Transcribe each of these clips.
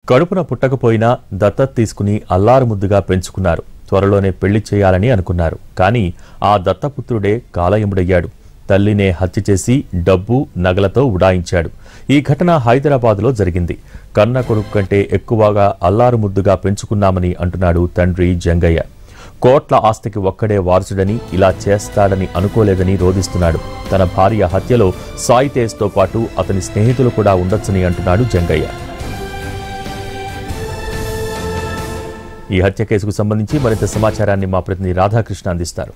కడుపున పుట్టకపోయినా దత్తత తీసుకుని అల్లారు ముద్దుగా పెంచుకున్నారు త్వరలోనే పెళ్లి చేయాలని అనుకున్నారు కానీ ఆ దత్తపుత్రుడే కాలయముడయ్యాడు తల్లినే హత్య చేసి డబ్బు నగలతో ఉడాయించాడు ఈ ఘటన హైదరాబాద్లో జరిగింది కన్న కొడుకు కంటే ఎక్కువగా అల్లారు ముద్దుగా పెంచుకున్నామని అంటున్నాడు తండ్రి జంగయ్య కోట్ల ఆస్తికి ఒక్కడే వారసుడని ఇలా చేస్తాడని అనుకోలేదని రోధిస్తున్నాడు తన భార్య హత్యలో సాయి తేజ్తో పాటు అతని స్నేహితులు కూడా ఉండొచ్చని అంటున్నాడు జంగయ్య ఈ హత్య కేసుకు సంబంధించి మరింత సమాచారాన్ని మా ప్రతినిధి రాధాకృష్ణ అందిస్తారు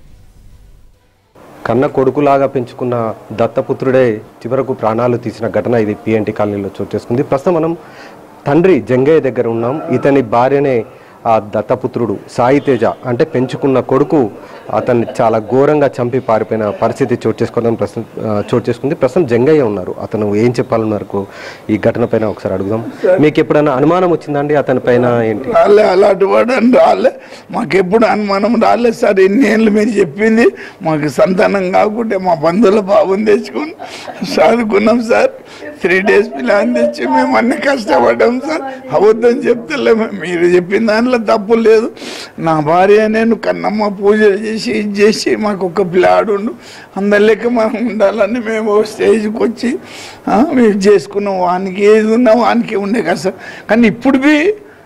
కన్న కొడుకులాగా పెంచుకున్న దత్తపుత్రుడే చివరకు ప్రాణాలు తీసిన ఘటన ఇది పిఎన్టీ కాలనీలో చోటు చేసుకుంది ప్రస్తుతం మనం తండ్రి జంగయ్య దగ్గర ఉన్నాం ఇతని భార్యనే ఆ దత్తపుత్రుడు సాయి తేజ అంటే పెంచుకున్న కొడుకు అతన్ని చాలా ఘోరంగా చంపి పారిపోయిన పరిస్థితి చోటు చేసుకోవడం ప్రస్తుతం ఆ, చోటు చేసుకుంది ప్రస్తుతం జంగయ్య ఉన్నారు అతను ఏం చెప్పాలన్నారు ఈ ఘటన పైన ఒకసారి అడుగుదాం మీకు ఎప్పుడైనా అనుమానం వచ్చిందండి అతని పైన ఏంటి రాలే అలాంటి వాడు అని రాలే మాకెప్పుడు అనుమానం రాలే సార్ ఎన్నేళ్ళు మీరు చెప్పింది మాకు సంతానం కాకుంటే మా బంధువుల బాబుని తెచ్చుకుని చదువుకున్నాం సార్ త్రీ డేస్ పిల్లని తెచ్చి మేము అన్ని కష్టపడ్డాం సార్ అబద్ధం చెప్తలేము మీరు చెప్పిన దాంట్లో తప్పు లేదు నా భార్య నేను కన్నమ్మ పూజ చేసి ఇది చేసి మాకు ఒక పిల్లాడుండు అందరి లెక్క మనం ఉండాలని మేము ఓ స్టేజ్కి వచ్చి ఆ, మేము చేసుకున్నాం వానికి ఏది ఉన్నా వానికి ఉండే కదా సార్ కానీ ఇప్పుడు బి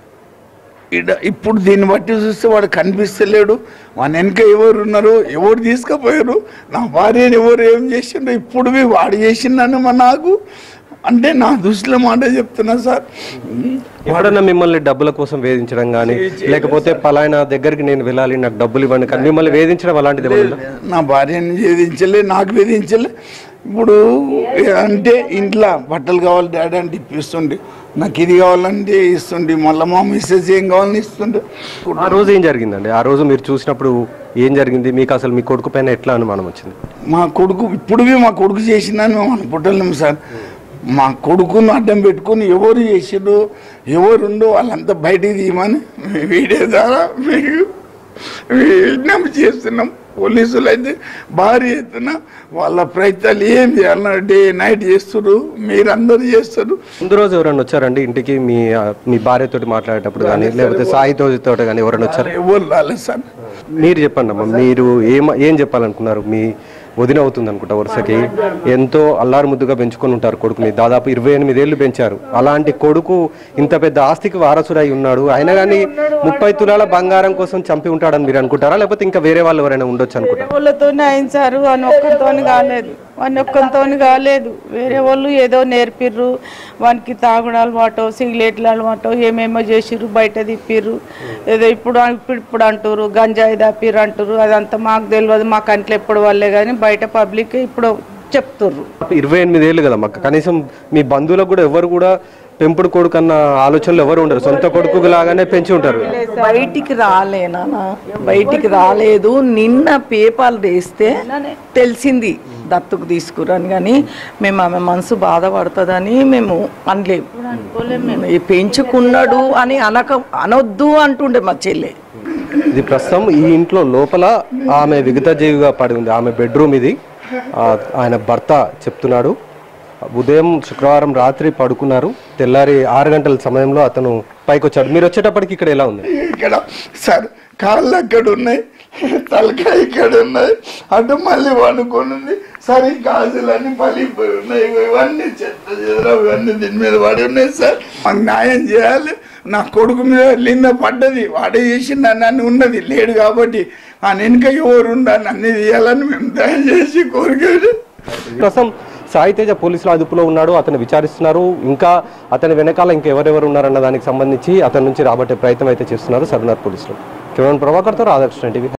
ఈడ ఇప్పుడు దీన్ని బట్టి చూస్తే వాడు కనిపిస్తలేడు వాని వెనక ఎవరు ఉన్నారు ఎవరు తీసుకుపోయారు నా భార్యని ఎవరు ఏం చేసిండ్రు ఇప్పుడు బి వాడు చేసిండని మా నాకు అంటే నా దృష్టిలో మాట చెప్తున్నా సార్ ఎప్పుడన్నా మిమ్మల్ని డబ్బుల కోసం వేధించడం కానీ లేకపోతే పలానా దగ్గరికి నేను వెళ్ళాలి నాకు డబ్బులు ఇవ్వండి కానీ మిమ్మల్ని వేధించడం అలాంటిది ఏమైనా ఉందా? నా భార్యని వేధించలే నాకు వేధించలే ఇప్పుడు అంటే ఇంట్లో బట్టలు కావాలి డాడీ అంటే ఇప్పిస్తుండే నాకు ఇది కావాలంటే ఇస్తుండే మళ్ళీ మా మిస్సెస్ ఏం కావాలని ఇస్తుండే ఆ రోజు ఏం జరిగిందండి ఆ రోజు మీరు చూసినప్పుడు ఏం జరిగింది మీకు అసలు మీ కొడుకు పైన ఎట్లా అనుమానం వచ్చింది మా కొడుకు ఇప్పుడు మా కొడుకు చేసిందని మేము అనుకుంటలేము సార్ మా కొడుకును అడ్డం పెట్టుకుని ఎవరు చేసిండు ఎవరుండో వాళ్ళంతా బయటికి తీయమని వీడియో ద్వారా మీకు విజ్ఞప్తి చేస్తున్నాం పోలీసులు అయితే భారీ ఎత్తున వాళ్ళ ప్రయత్నాలు ఏం చేయాలన్నా డే నైట్ చేస్తున్నారు మీరందరూ చేస్తారు ముందు రోజు ఎవరైనా వచ్చారండి ఇంటికి మీ ఆ, మీ భార్యతోటి మాట్లాడేటప్పుడు కానీ లేకపోతే సాయితో తోటి కానీ ఎవరైనా వచ్చారు ఎవరు రాలేదు సార్ మీరు చెప్పండి అమ్మా మీరు ఏం ఏం చెప్పాలనుకున్నారు మీ వదిన అవుతుంది అనుకుంటా వరుసకి ఎంతో అల్లారు ముద్దుగా పెంచుకొని ఉంటారు కొడుకుని దాదాపు ఇరవై ఎనిమిదేళ్లు పెంచారు అలాంటి కొడుకు ఇంత పెద్ద ఆస్తికి వారసుడై ఉన్నాడు అయినా కానీ ముప్పై తులాల బంగారం కోసం చంపి ఉంటాడని మీరు అనుకుంటారా లేకపోతే ఇంకా వేరే వాళ్ళు ఎవరైనా ఉండొచ్చు అనుకుంటారా వాళ్ళతోనే అయించారు అని ఒక్కరితోని కాలేదు వాని ఒక్కరితోని కాలేదు వేరే వాళ్ళు ఏదో నేర్పిర్రు వానికి తాగుడు అలవాటో సిగరెట్ల అలవాటో ఏమేమో చేసిర్రు బయట తిప్పిర్రు ఏదో ఇప్పుడు ఇప్పుడు ఇప్పుడు అంటారు గంజాయి తప్పిర్రు అంటారు అదంతా మాకు తెలియదు మా కంట్లో ఎప్పుడు వాళ్ళే కానీ బయట పబ్లిక్ ఇప్పుడు చెప్తుర్రు ఇరవై ఎనిమిదేళ్ళు కదా మాకు కనీసం మీ బంధువులకు కూడా ఎవరు కూడా పెంపుడు కొడుకు అన్న ఆలోచనలు ఎవరు ఉండరు సొంత కొడుకు లాగానే పెంచి ఉంటారు బయటికి రాలేనా బయటికి రాలేదు నిన్న పేపర్లు వేస్తే తెలిసింది దత్తుకు తీసుకురాని కానీ మేము ఆమె మనసు బాధపడుతుందని మేము అనలేము ఈ పెంచుకున్నాడు అని అనక అనొద్దు అంటుండే మా చెల్లె ఇది ప్రస్తుతం ఈ ఇంట్లో లోపల ఆమె విగత జీవిగా పడి ఉంది ఆమె బెడ్రూమ్ ఇది ఆ, ఆయన భర్త చెప్తున్నాడు ఉదయం శుక్రవారం రాత్రి పడుకున్నారు తెల్లారి ఆరు గంటల సమయంలో అతను పైకి వచ్చాడు మీరు వచ్చేటప్పటికి ఇక్కడ ఎలా ఉంది ఇక్కడ సార్ కాళ్ళు అక్కడ ఉన్నాయి తలకాయ ఇక్కడ ఉన్నాయి అటు మళ్ళీ వండుకొని ఉంది సార్ ఈ గాజులన్నీ పలిపోయి ఉన్నాయి ఇవన్నీ చెత్త చెదరా ఇవన్నీ దీని మీద పడి ఉన్నాయి సార్ మాకు న్యాయం చేయాలి నా కొడుకు మీద లింద పడ్డది వాడే చేసిండు నన్ను ఉన్నది లేడు కాబట్టి ఆ వెనుక ఎవరు ఉండాలని అన్ని తీయాలని మేము దయచేసి కోరికేది ప్రస్తుతం సాయి తేజ పోలీసుల అదుపులో ఉన్నాడు అతను విచారిస్తున్నారు ఇంకా అతని వెనకాల ఇంకెవరెవరు ఉన్నారన్న దానికి సంబంధించి అతని నుంచి రాబట్టే ప్రయత్నం అయితే చేస్తున్నారు సర్వనాథ్ పోలీసులు కిరణ్ ప్రభాకర్తో రాధాకృష్ణ టీవీ